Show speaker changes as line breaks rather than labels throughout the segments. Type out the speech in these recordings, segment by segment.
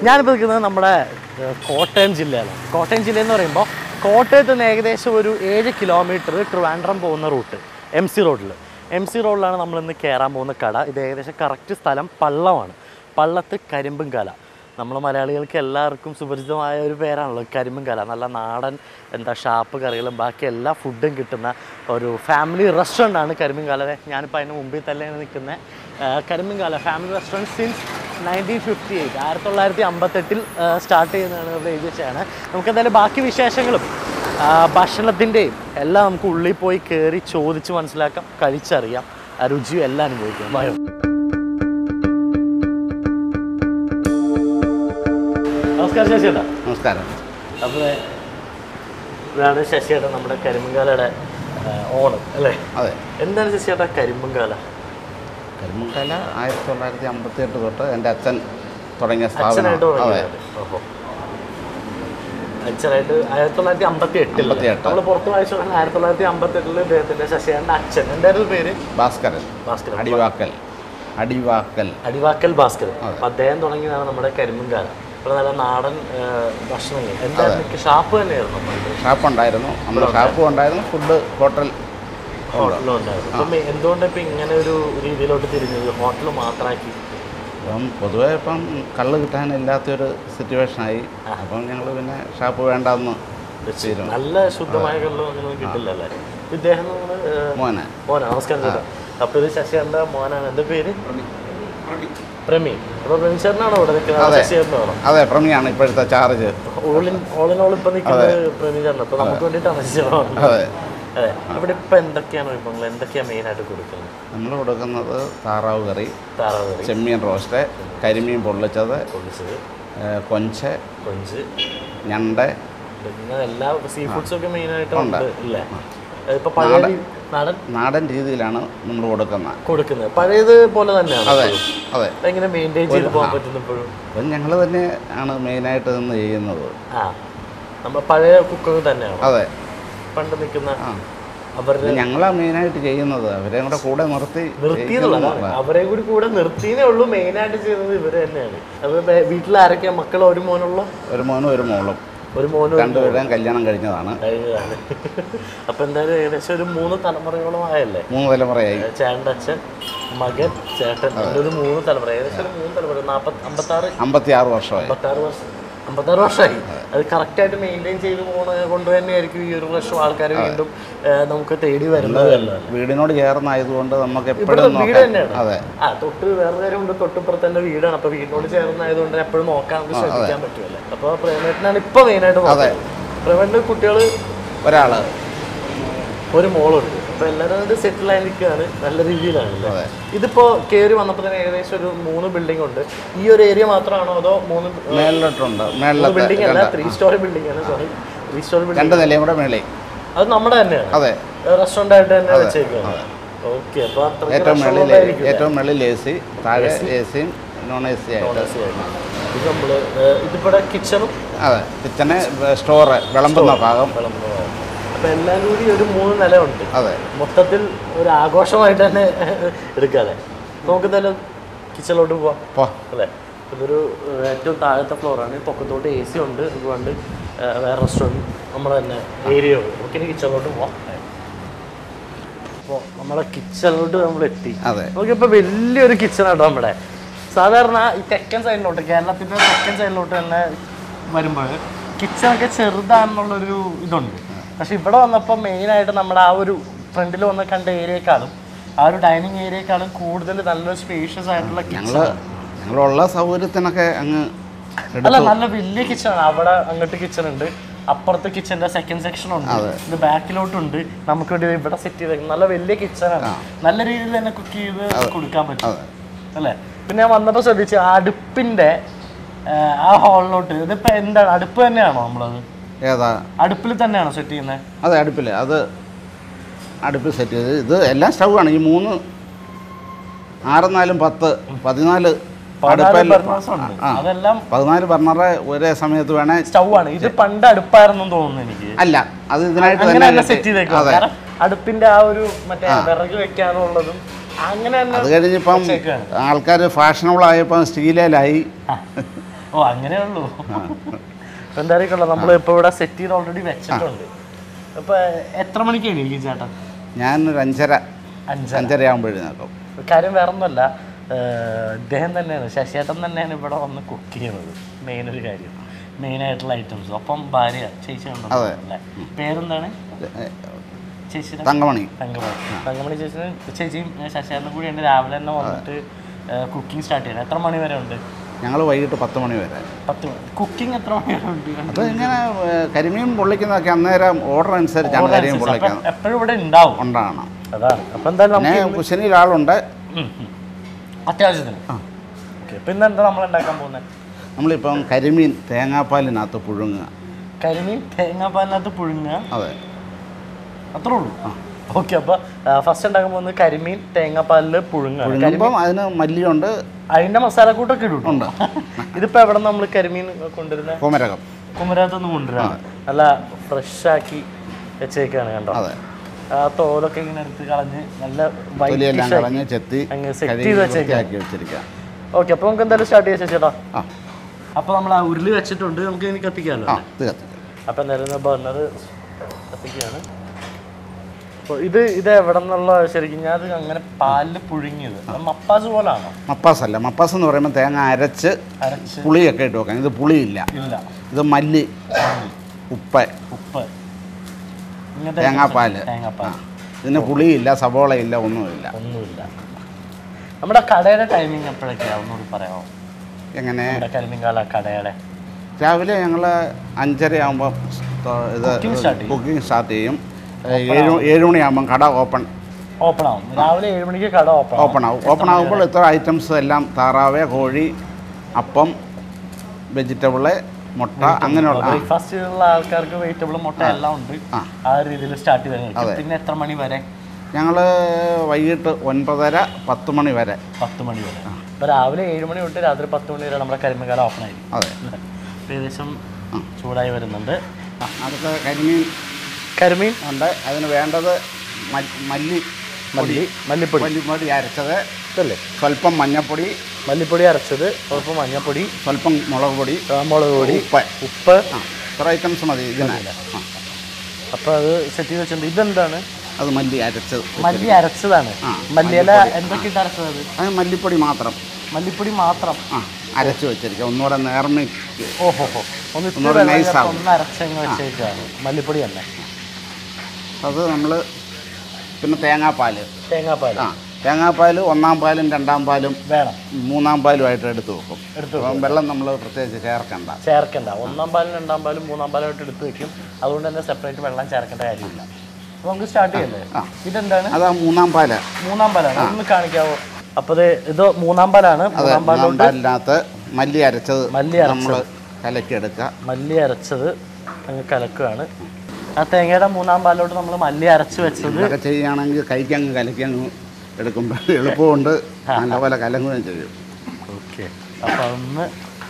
ഞാനിപ്പോൾ നിൽക്കുന്നത് നമ്മുടെ ഏഹ്, കോട്ടയം ജില്ലയിലാണ് കോട്ടയം ജില്ല എന്ന് പറയുമ്പോൾ കോട്ടയത്ത് നിന്ന് ഏകദേശം ഒരു ഏഴ് കിലോമീറ്റർ ട്രിവാൻഡ്രം പോകുന്ന റൂട്ട് എം സി റോഡിൽ എം സി റോഡിലാണ് നമ്മളിന്ന് കയറാൻ പോകുന്ന കട ഇത് ഏകദേശം കറക്റ്റ് സ്ഥലം പള്ളമാണ് പള്ളത്ത് കരിമ്പുംകാല നമ്മൾ മലയാളികൾക്ക് എല്ലാവർക്കും സുപരിചിതമായ ഒരു പേരാണല്ലോ കരിമ്പുംകാല നല്ല നാടൻ എന്താ ഷാപ്പ് കറികളും ബാക്കി എല്ലാ ഫുഡും കിട്ടുന്ന ഒരു ഫാമിലി റെസ്റ്റോറൻ്റ് ആണ് കരിമ്പുംകാല ഞാനിപ്പോൾ അതിന് മുമ്പിൽ തന്നെയാണ് നിൽക്കുന്നത് Karimpumkala family restaurant since nineteen fifty eight ആയിരത്തി തൊള്ളായിരത്തി അമ്പത്തെട്ടിൽ സ്റ്റാർട്ട് ചെയ്യുന്നതാണ് ഇവിടെ എഴുതി വെച്ചാണ് നമുക്ക് എന്തായാലും ബാക്കി വിശേഷങ്ങളും ആ, ഭക്ഷണത്തിൻ്റെയും എല്ലാം നമുക്ക് ഉള്ളിൽ പോയി കയറി ചോദിച്ച് മനസ്സിലാക്കാം കഴിച്ചറിയാം ആ രുചിയും എല്ലാം അനുഭവിക്കാം ഭയം നമസ്കാരം ശശിയേട്ടാ
നമസ്കാരം
അപ്പോൾ ഇതാണ് ശശിയേട്ടാ നമ്മുടെ കരിമ്പങ്കാലയുടെ ഓണം അല്ലേ
അതെ
എന്താണ് ശശിയേട്ടാ കരിമ്പങ്കാല
കരിമുക്കല ആയിരത്തി തൊള്ളായിരത്തി അമ്പത്തി എട്ട് തൊട്ട് എൻ്റെ അച്ഛൻ തുടങ്ങിയ സ്ഥാപനം
അച്ഛനായിട്ട്
അതെ
തുടങ്ങിയത് ഓഹോ അച്ഛനായിട്ട് ആയിരത്തി തൊള്ളായിരത്തി അമ്പത്തി എട്ടിൽ
58.
നമ്മൾ പുറത്ത് വായിച്ചു പറഞ്ഞാൽ ആയിരത്തി തൊള്ളായിരത്തി അമ്പത്തി എട്ടില് ഇദ്ദേഹത്തിന്റെ ശശിയേട്ടൻ്റെ അച്ഛൻ എന്തായിരുന്നു പേര്
ഭാസ്കരൻ
ഭാസ്കരൻ
അടിവാക്കൽ അടിവാക്കൽ
അടിവാക്കൽ ഭാസ്കരൻ
അതെ.
അപ്പൊ അദ്ദേഹം തുടങ്ങിയതാണ് നമ്മുടെ കരിമ്പുംകാല ഇവിടെ നല്ല നാടൻ ആ, ഭക്ഷണങ്ങൾ എന്തായിരുന്നു ഷാപ്പ് തന്നെയായിരുന്നു പണ്ട്
ഷാപ്പ് ഉണ്ടായിരുന്നു നമ്മുടെ ഷാപ്പും ഉണ്ടായിരുന്നു ഫുഡ് ഹോട്ടൽ
ഹോട്ടലും ഉണ്ടായിരുന്നു അപ്പം എന്തുകൊണ്ട് ഇപ്പൊ ഇങ്ങനെ ഒരു രീതിയിലോട്ട് തിരിഞ്ഞത് ഹോട്ടൽ മാത്രമാക്കി
അപ്പം പൊതുവെ ഇപ്പം കള്ള് കിട്ടാനില്ലാത്തൊരു സിറ്റുവേഷനായി അപ്പം ഞങ്ങൾ പിന്നെ ഷാപ്പ് വേണ്ടെന്ന് തീരുമാനം
നല്ല ശുദ്ധമായ കള്ളും അങ്ങനെ കിട്ടില്ലല്ലേ ഇദ്ദേഹം നമ്മള് ആ,
മോനെ
മോനാ നമസ്കാരം ചേട്ടാ അപ്പൊ ഇത് ശശിയുടെ മോനാണ് എന്റെ പേര് പ്രമീ അപ്പൊ പ്രമീ ചേട്ടനാണോ ഇവിടെ നിൽക്കുന്നത്
അതെ.
ശശിയേട്ടനാണോ
അതെ പ്രമിയാണ് ഇപ്പോഴത്തെ ചാർജ്
ഓളിൻ ഓളിൻ ഓൾ ഇപ്പൊ നിൽക്കുന്നത് പ്രമീ ചേട്ടൻ അപ്പൊ നമുക്ക് വേണ്ടിയിട്ടാണ് ശശിയേട്ടൻ
അതെ
അതെ ഇവിടെ ഇപ്പൊ എന്തൊക്കെയാണ് വിഭവങ്ങൾ എന്തൊക്കെയാ മെയിൻ ആയിട്ട് കൊടുക്കുന്നത്
നമ്മൾ കൊടുക്കുന്നത് താറാവ് കറി
താറാവ് കറി
ചെമ്മീൻ റോസ്റ്റ് കരിമീൻ പൊള്ളിച്ചത്
പൊളിച്ചത്
ഏഹ് കൊഞ്ച്
കൊഞ്ച്
ഞണ്ട്
പിന്നെ എല്ലാ സീ ഫുഡ്സും ഒക്കെ മെയിൻ ആയിട്ട്
ഉണ്ട്.
ഉണ്ട് ഇല്ലേ ഇപ്പൊ പഴയ
നാടൻ.
രീ- നാടൻ
നാടൻ രീതിയിലാണ് നമ്മൾ കൊടുക്കുന്നത്
കൊടുക്കുന്നത് പഴയത് പോലെ തന്നെയാണ്
അതെ
ഇപ്പോഴും.
അതെ
എങ്ങനെ മെയിൻറ്റെയിൻ ചെയ്ത് പോകാൻ പറ്റുന്നു ഇപ്പോഴും
അപ്പം ഞങ്ങൾ തന്നെ ആണ് മെയിനായിട്ട് നിന്ന് ചെയ്യുന്നത്
ആ നമ്മൾ പഴയ കുക്കിംഗ് തന്നെയാണ്
അതെ
പണ്ട് നിൽക്കുന്ന
ആ
അവരുടെ
ഞങ്ങളാ മെയിനായിട്ട് ചെയ്യുന്നത് അവരെ കൂടെ കൂടെ നിർത്തി
നിർത്തിയെന്നുള്ളതാണ്
ചെയ്യുന്നതാണ്.
അവരെ കൂടി കൂടെ നിർത്തിയേ ഉള്ളൂ മെയിൻ ആയിട്ട് ചെയ്യുന്നത് ഇവര് തന്നെയാണ് അപ്പൊ വീട്ടിൽ ആരൊക്കെയാ മക്കൾ ഒരു മോനുള്ള
ഒരു മോനും ഒരു മോളും
ഒരു മോനും ഒരു
രണ്ടുപേരുടെയും കല്യാണം കഴിഞ്ഞതാണ്
കഴിഞ്ഞതാണ് അപ്പൊ എന്തായാലും ഏകദേശം ഒരു മൂന്ന് തലമുറയോളം ആയല്ലേ
മൂന്ന് തലമുറയായി
ചേട്ടൻ്റെ അച്ഛൻ മകൻ ചേട്ടൻ അങ്ങനെ ഒരു മൂന്ന് തലമുറ ഏകദേശം ഒരു മൂന്ന് തലമുറ നാൽപ്പത്തി അമ്പത്താറ്
അമ്പത്തി ആറ് വർഷമായി
അമ്പത്താറ് വർഷം അമ്പത്താറ് വർഷമായി അത് കറക്റ്റായിട്ട് മെയിൻറ്റെയിൻ ചെയ്ത് പോണ കൊണ്ട് തന്നെയായിരിക്കും ഈ ഒരു വർഷം ആൾക്കാർ വീണ്ടും ആ, നമുക്ക് തേടി വരുന്നത് തന്നെ
വീടിനോട് ചേർന്നായതുകൊണ്ട് നമുക്ക്
ഇവിടെ
എപ്പോഴും
വീട്
നോക്കാം
തന്നെയാണ്
അതെ
ആ തൊട്ട് വേറെ കാര്യമുണ്ട് തൊട്ടിപ്പുറത്ത് തന്നെ വീടാണ് അപ്പൊ വീടിനോട് ചേർന്നായതുകൊണ്ട് എപ്പോഴും നോക്കാൻ നമുക്ക് ശ്രദ്ധിക്കാൻ പറ്റുമല്ലേ അപ്പൊ പ്രേമേട്ടനാണ് ഇപ്പൊ മെയിനായിട്ട്
അതെ.
പ്രേമേട്ടന് കുട്ടികള്
ഒരാള്
ഒരു മോളുണ്ട് അപ്പൊ എല്ലാവരും സെറ്റിൽ ആയി നിൽക്കുകയാണ് നല്ല രീതിയിലാണ്
അതെ.
ഇതിപ്പോ കയറി വന്നപ്പോൾ തന്നെ ഏകദേശം ഒരു മൂന്ന് ബിൽഡിംഗ് ഉണ്ട് ഈ ഒരു ഏരിയ മാത്രമാണോ അതോ മൂന്ന്
മേളിലോട്ടുണ്ട്
മൂന്ന്
മേളിലത്തെ
ബിൽഡിംഗ് അല്ല
രണ്ട്
ത്രീ സ്റ്റോറി ബിൽഡിംഗ് ആണ് സോറി ത്രീ സ്റ്റോറി ബിൽഡിംഗ്
രണ്ട് നിലയും കൂടെ മേളി
അത് നമ്മുടെ തന്നെയാണ്
അതെ
റെസ്റ്റോറൻ്റ് ആയിട്ട് തന്നെ വെച്ചേക്കാണ് ഓക്കെ അപ്പൊ അത്രയ്ക്ക്
ഏറ്റവും
rush
മേളിൽ
ഉള്ളതായിരിക്കും അല്ലേ?
ഏറ്റവും മേളിൽ എ സി താഴെ എ സിയും നോൺ എ സി ആയിട്ട്
AC ആയിട്ട്. ഇത് നമ്മള് ഇതിപ്പോ കിച്ചണും
അതെ കിച്ചണ് സ്റ്റോറ് വിളമ്പുന്ന ഭാഗം
അപ്പൊ എല്ലാം കൂടി ഒരു മൂന്ന് നില ഉണ്ട്
അതെ
മൊത്തത്തിൽ ഒരു ആഘോഷമായിട്ട് തന്നെ എടുക്കാതെ നമുക്ക് എന്തായാലും കിച്ചണിലോട്ട് പോവാം
പോ
അല്ലേ ഇതൊരു ഏഹ്, ഏറ്റവും താഴത്തെ ഫ്ലോറാണ് പൊക്കത്തോട്ട് എ സി ഉണ്ട് അതുകൊണ്ട് ഏഹ്, വേറെ റെസ്റ്റോറൻറ്റ് നമ്മുടെ തന്നെ ഏരിയ ഉണ്ട് നമുക്ക് ഇനി കിച്ചണിലോട്ട് പോവാം അപ്പോൾ നമ്മളെ കിച്ചണിലോട്ട് നമ്മൾ എത്തി
അതെ
നമുക്കിപ്പോൾ വലിയൊരു കിച്ചണാട്ടോ നമ്മുടെ സാധാരണ ഈ തെക്കൻ സൈഡിലോട്ട് കേരളത്തിൻ്റെ തെക്കൻ സൈഡിലോട്ട് തന്നെ വരുമ്പോൾ കിച്ചണൊക്കെ ചെറുതാണെന്നുള്ളൊരു ഇതുണ്ട് പക്ഷെ ഇവിടെ വന്നപ്പോൾ മെയിനായിട്ട് നമ്മുടെ ആ ഒരു ഫ്രണ്ടിൽ വന്ന് കണ്ട ഏരിയക്കാളും ആ ഒരു ഡൈനിങ് ഏരിയക്കാളും കൂടുതൽ നല്ലൊരു സ്പേഷ്യസ് ആയിട്ടുള്ള
ഞങ്ങൾ
കിച്ചൺ
ഞങ്ങളുള്ള സൗകര്യത്തിനൊക്കെ അങ്ങ്
അല്ല
എടുത്തു
നല്ല വലിയ കിച്ചണാണ് അവിടെ അങ്ങോട്ട് കിച്ചൺ ഉണ്ട് അപ്പുറത്തെ കിച്ചന്റെ സെക്കൻഡ് സെക്ഷൻ ഉണ്ട് ഇത് ബാക്കിലോട്ടുണ്ട് നമുക്ക് വേണ്ടി ഇവിടെ സെറ്റ് ചെയ്ത് നല്ല വലിയ കിച്ചണാണ് നല്ല രീതിയിൽ തന്നെ കുക്ക് ചെയ്ത് കൊടുക്കാൻ പറ്റും
അതെ
അല്ലേ പിന്നെ ഞാൻ വന്നപ്പോൾ ശ്രദ്ധിച്ചു ആ അടുപ്പിന്റെ ആ, ആ ഹാളിലോട്ട് ഇതിപ്പോ എന്താണ് അടുപ്പ് തന്നെയാണോ നമ്മളത്
ഏതാ
അടുപ്പിൽ തന്നെയാണോ സെറ്റ് ചെയ്യുന്നത്
അതെ അടുപ്പിൽ അത് അടുപ്പിൽ സെറ്റ് ചെയ്ത് ഇത് എല്ലാം സ്റ്റൗവാണ് ഈ മൂന്ന് ആറും നാലും പത്ത് പതിനാല് അടുപ്പിൽ
ഉണ്ട്
ആ.
അതെല്ലാം
പതിനാല് ബർണറെ ഒരേ സമയത്ത് വേണേ
സ്റ്റൗ ആണ് ഇത് പണ്ട് അടുപ്പായിരുന്നു തോന്നുന്നു എനിക്ക്
അല്ല അത് ഇതിനായിട്ട്
അങ്ങനെ
തന്നെ
തന്നെ
കെട്ടി-
സെറ്റ് ചെയ്തേക്കും
അതെ
കാരണം അടുപ്പിന്റെ ആ ഒരു മറ്റേ വിറക് വെക്കാനുള്ളതും അങ്ങനെ തന്നെ
അത് കഴിഞ്ഞിപ്പം
വെച്ചേക്കാണ്.
ആൾക്കാർ ഫാഷനബിൾ ആയപ്പോൾ സ്റ്റീലേലായി
ഓ അങ്ങനെ ഉള്ളൂ അപ്പൊ എന്തായാലും കൊള്ളാം നമ്മൾ ഇപ്പൊ ഇവിടെ സെറ്റ് ചെയ്ത് ഓൾറെഡി വെച്ചിട്ടുണ്ട് അപ്പൊ എത്ര മണിക്ക് എണീക്കും ചേട്ടാ
ഞാനൊരു അഞ്ചര
അഞ്ച്
അഞ്ചര ആകുമ്പോൾ എഴുന്നേക്കും
കാര്യം വേറെ ഒന്നുമല്ല ഇദ്ദേഹം തന്നെയാണ് ശശിയേട്ടൻ തന്നെയാണ് ഇവിടെ വന്ന് കുക്ക് ചെയ്യുന്നത് മെയിൻ ഒരു കാര്യം മെയിൻ ആയിട്ടുള്ള ഐറ്റംസ് ഒപ്പം ഭാര്യ ചേച്ചി ഉണ്ടോ
അതെ.
അല്ലേ പേരെന്താണ് ചേച്ചിയുടെ
തങ്കമണി
തങ്കമണി തങ്കമണി ചേച്ചിന് ചേച്ചിയും ഏ, ശശിയേട്ടനും കൂടിയുണ്ട് രാവിലെ തന്നെ വന്നിട്ട് കുക്കിംഗ് സ്റ്റാർട്ട് ചെയ്യണം എത്ര മണി വരെ ഉണ്ട്
ഞങ്ങൾ വൈകിട്ട് പത്ത് മണി വരെ
പത്ത് മണി കുക്കിംഗ് എത്ര മണി വരെ ഉണ്ട്
അത് ഇങ്ങനെ ഏ, കരിമീൻ പൊള്ളിക്കുന്നതൊക്കെ അന്നേരം ഓർഡർ അനുസരിച്ചാണ് കരിമീൻ പൊള്ളിക്കുന്നത്
എപ്പോഴും ഇവിടെ ഉണ്ടാവും
ഉണ്ടാകണം
അതാണ് അപ്പൊ എന്തായാലും
പിന്നെ
നമുക്ക്
കുശനിയിൽ ആളുണ്ട്
ഉം, ഉം. അത്യാവശ്യത്തിന്
ആ.
ഓക്കെ പിന്നെ എന്താ നമ്മൾ ഉണ്ടാക്കാൻ പോകുന്നത്
നമ്മളിപ്പം കരിമീൻ തേങ്ങാപ്പാലിനകത്ത് പുഴുങ്ങുക
കരിമീൻ തേങ്ങാപ്പാലിനകത്ത് പുഴുങ്ങുക
അതെ
അത്രേ ഉള്ളൂ ഓക്കെ അപ്പൊ ഫസ്റ്റ് ഉണ്ടാക്കാൻ പോകുന്നത് കരിമീൻ തേങ്ങാപ്പാലിൽ പുഴുങ്ങുക
പുഴുങ്ങുമ്പം അതിന് മല്ലിയുണ്ട്
അതിന്റെ മസാലക്കൂട്ടൊക്കെ ഇടും
ഉണ്ട്
ഇതിപ്പോ എവിടെ നമ്മൾ കരിമീൻ കൊണ്ടുവരുന്ന
കുമരകം
കുമരകത്തുനിന്ന് കൊണ്ടുവരാണ് നല്ല ഫ്രഷ് ആക്കി വെച്ചേക്കാണ് കണ്ടോ
അതെ
ആ തോലൊക്കെ ഇങ്ങനെ എടുത്ത് കളഞ്ഞ് നല്ല
തൊലിയെല്ലാം
വൈറ്റ്
കളഞ്ഞ് ചെത്തി
അങ്ങ് set
കഴുകി
ചെയ്ത് വെച്ചേക്കാം.
വൃത്തിയാക്കി വെച്ചിരിക്കുക
ഓക്കെ അപ്പൊ നമുക്ക് എന്തായാലും സ്റ്റാർട്ട് ചെയ്യാം ചേട്ടാ
ആ
അപ്പൊ നമ്മൾ ആ ഉരുളി വെച്ചിട്ടുണ്ട് നമുക്ക് ഇനി കത്തിക്കാമല്ലോ
ആ ഇത് കത്തിക്കാം
അപ്പം എന്തായാലും ബർണർ കത്തിക്കുകയാണ് അപ്പോൾ ഇത് ഇത് എവിടെ നിന്നുള്ള ശരിക്കും ഞാൻ അത് അങ്ങനെ പാലിൽ പുഴുങ്ങിയത് അത് മപ്പാസ് പോലാണോ
മപ്പാസ് അല്ല മപ്പാസ് എന്ന് പറയുമ്പോൾ തേങ്ങ അരച്ച്
അരച്ച്
പുളിയൊക്കെ ഇട്ട് വെക്കാം ഇത് പുളിയില്ല
ഇല്ല
ഇത് മല്ലി ഉപ്പ്
ഉപ്പ് ഇങ്ങനത്തെ
തേങ്ങാപ്പാല്
items. തേങ്ങാപ്പാൽ
ഇതിന് പുളിയില്ല സവോളയില്ല ഒന്നുമില്ല
ഒന്നുമില്ല നമ്മുടെ കടയുടെ ടൈമിംഗ് എപ്പോഴൊക്കെയാണ് ഒന്നുകൂടി പറയാമോ
എങ്ങനെ
നമ്മുടെ കരിമീൻകാല കടയുടെ
രാവിലെ ഞങ്ങൾ അഞ്ചര ആകുമ്പോൾ ഇത്
Cooking start ചെയ്യും.
കുക്കിംഗ് സ്റ്റാർട്ട് ചെയ്യും ഏഴ് ഏഴ് മണിയാകുമ്പം കട ഓപ്പൺ
ഓപ്പൺ ആവും രാവിലെ ഏഴ് മണിക്ക് കട ഓപ്പൺ
ഓപ്പൺ ആവും ഓപ്പൺ ആകുമ്പോൾ ഇത്ര ഐറ്റംസ് എല്ലാം താറാവ് കോഴി അപ്പം വെജിറ്റബിള് മുട്ട അങ്ങനെയുള്ള ആ,
ബ്രേക്ക്ഫാസ്റ്റിലുള്ള ആൾക്കാർക്ക് വെജിറ്റബിൾ മുട്ട എല്ലാം ഉണ്ട്
ആ.
ആ രീതിയിൽ സ്റ്റാർട്ട് ചെയ്ത്
അതെ.
കഴിഞ്ഞു പിന്നെ എത്ര മണി വരെ
ഞങ്ങൾ വൈകിട്ട് ഒൻപതര പത്ത് മണി വരെ
പത്ത് മണി വരെ അപ്പോൾ രാവിലെ ഏഴ് മണി തൊട്ട് രാത്രി പത്ത് മണി വരെ നമ്മുടെ കരിമീൻകാല ഓപ്പൺ ആയിരിക്കും
അതെ
ഇപ്പൊ ഏകദേശം ചൂടായി വരുന്നുണ്ട്
ആ, അടുത്ത കരിമീൻ
കരിമീൻ
ഉണ്ട് അതിന് വേണ്ടത് മ- മല്ലി
മല്ലി മല്ലിപ്പൊടി
മല്ലിപ്പൊടി അരച്ചത്
ഇതല്ലേ
സ്വല്പം മഞ്ഞൾപ്പൊടി
മല്ലിപ്പൊടി അരച്ചത് അല്പം മഞ്ഞപ്പൊടി
സ്വല്പം മുളക് പൊടി
ആ, മുളക് പൊടി
ഉപ്പ്
ഉപ്പ്
ആ ഇത്ര ഐറ്റംസ് മതി ഇതിന് ആ
അപ്പോൾ അത് സെറ്റ് ചെയ്ത് വെച്ചിട്ടുണ്ട് ഇതെന്താണ്
അത് മല്ലി അരച്ചത്
മല്ലി അരച്ചതാണ്
ആ,
മല്ലിയില എന്തൊക്കെ ഇട്ട് അരച്ചത് അത്
അത് മല്ലിപ്പൊടി മാത്രം
മല്ലിപ്പൊടി മാത്രം
ആ അരച്ച് വെച്ചിരിക്കുക ഒന്നുകൂടെ നേർമിക്ക്
ഓഹോ ഹോ ഒന്ന് ഇത്തിരി
ഒന്നുകൂടെ
വെള്ളം
nice
ചേർത്ത്
ആവും.
ഒന്ന് അരച്ചങ്ങ് വെച്ചേക്കാണ് മല്ലിപ്പൊടി തന്നെ
അത് നമ്മൾ പിന്നെ തേങ്ങാപ്പാൽ
തേങ്ങാപ്പാൽ
ആ തേങ്ങാപ്പാൽ ഒന്നാം പാലും രണ്ടാം പാലും
വേണം
മൂന്നാം പാലുമായിട്ട് എടുത്ത് വെക്കും
എടുത്ത്
അപ്പം വെള്ളം നമ്മൾ പ്രത്യേകിച്ച് ചേർക്കണ്ട
ചേർക്കണ്ട ഒന്നാം പാലും രണ്ടാം പാലും മൂന്നാം പാലുമായിട്ട് എടുത്ത് വെക്കും അതുകൊണ്ട് തന്നെ സെപ്പറേറ്റ് വെള്ളം ചേർക്കേണ്ട കാര്യമില്ല അപ്പോൾ നമുക്ക് സ്റ്റാർട്ട് ചെയ്യല്ലേ
ആ.
ഇതെന്താണ്
അതാ മൂന്നാം പാല്
മൂന്നാം പാലാണ് ഒന്ന് കാണിക്കാവോ അപ്പോൾ ഇത് ഇത് മൂന്നാം പാലാണ്
അതെ
മൂന്നാം
മൂന്നാം
പാലിലോട്ട്
പാലിനകത്ത് മല്ലി അരച്ചത്
മല്ലി
നമ്മൾ
അരച്ചത്.
കലക്കിയെടുക്കുക
മല്ലി അരച്ചത് അങ്ങ് കലക്കുകയാണ് ആ തേങ്ങയുടെ മൂന്നാം പാലിലോട്ട് നമ്മൾ മല്ലി അരച്ച് വെച്ചത്
ഇതൊക്കെ ചെയ്യുകയാണെങ്കിൽ കൈക്കങ്ങ് കലക്കി അങ്ങ് എടുക്കുമ്പോൾ എളുപ്പമുണ്ട് നല്ലപോലെ കലങ്ങുകയും ചെയ്യും
ഓക്കെ അപ്പോൾ അതൊന്ന്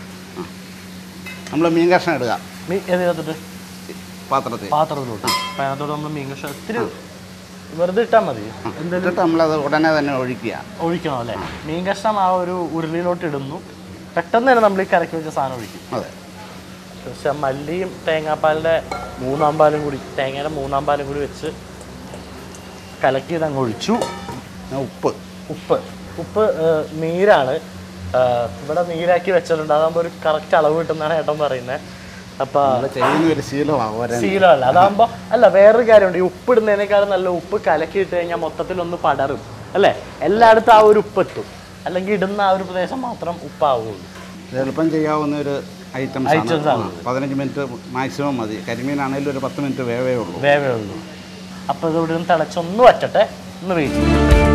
നമ്മൾ മീൻ കഷ്ണം ഇടുക
മീ ഏത് ചേർത്തിട്ട്
പാത്രത്തിൽ
പാത്രത്തിലോട്ട് അപ്പം അതിനകത്തോട്ട് നമ്മൾ മീൻ കഷ്ണം ഇത്തിരി വെറുതെ ഇട്ടാൽ മതി എന്തെങ്കിലും
എന്നിട്ട് നമ്മളത് ഉടനെ തന്നെ ഒഴിക്കുക
ഒഴിക്കണം അല്ലേ മീൻ കഷ്ണം ആ ഒരു ഉരുളിയിലോട്ട് ഇടുന്നു പെട്ടെന്ന് തന്നെ നമ്മൾ ഈ കലക്കി വെച്ച സാധനം ഒഴിക്കും
അതെ
പക്ഷെ മല്ലിയും തേങ്ങാപ്പാലിൻ്റെ മൂന്നാം പാലും കൂടി തേങ്ങയുടെ മൂന്നാം പാലും കൂടി വെച്ച് കലക്കിയത് അങ്ങ് ഒഴിച്ചു
പിന്നെ ഉപ്പ്
ഉപ്പ് ഉപ്പ് ഏഹ്, നീരാണ് ഏഹ്, ഇവിടെ നീരാക്കി വെച്ചിട്ടുണ്ട് അതാകുമ്പോൾ ഒരു കറക്റ്റ് അളവ് കിട്ടുന്നതാണ് ഏട്ടൻ പറയുന്നത് അപ്പോൾ
നമ്മൾ ചെയ്യുന്ന ഒരു ശീലമാണ് ഓരോ
ശീലമല്ല അതാകുമ്പോൾ അല്ല വേറൊരു കാര്യമുണ്ട് ഈ ഉപ്പ് ഇടുന്നതിനേക്കാളും നല്ല ഉപ്പ് കലക്കി ഇട്ട് കഴിഞ്ഞാൽ മൊത്തത്തിൽ ഒന്ന് പടരും അല്ലേ എല്ലായിടത്തും ആ ഒരു ഉപ്പ് എത്തും അല്ലെങ്കിൽ ഇടുന്ന ആ ഒരു പ്രദേശം മാത്രം ഉപ്പാവുള്ളൂ
ഇത് എളുപ്പം ചെയ്യാവുന്ന ഒരു ഐറ്റംസ്
Items
ആണ്
ആണ്.
ആ, പതിനഞ്ച് മിനിറ്റ് മാക്സിമം മതി കരിമീനാണെങ്കിലും ഒരു പത്ത് മിനിറ്റ് വേവേ ഉള്ളൂ
വേവേ ഉള്ളൂ അപ്പോൾ ഇത് ഇവിടെ നിന്ന് തിളച്ചൊന്ന് വറ്റട്ടെ ഒന്ന് വെയിറ്റ് ചെയ്യും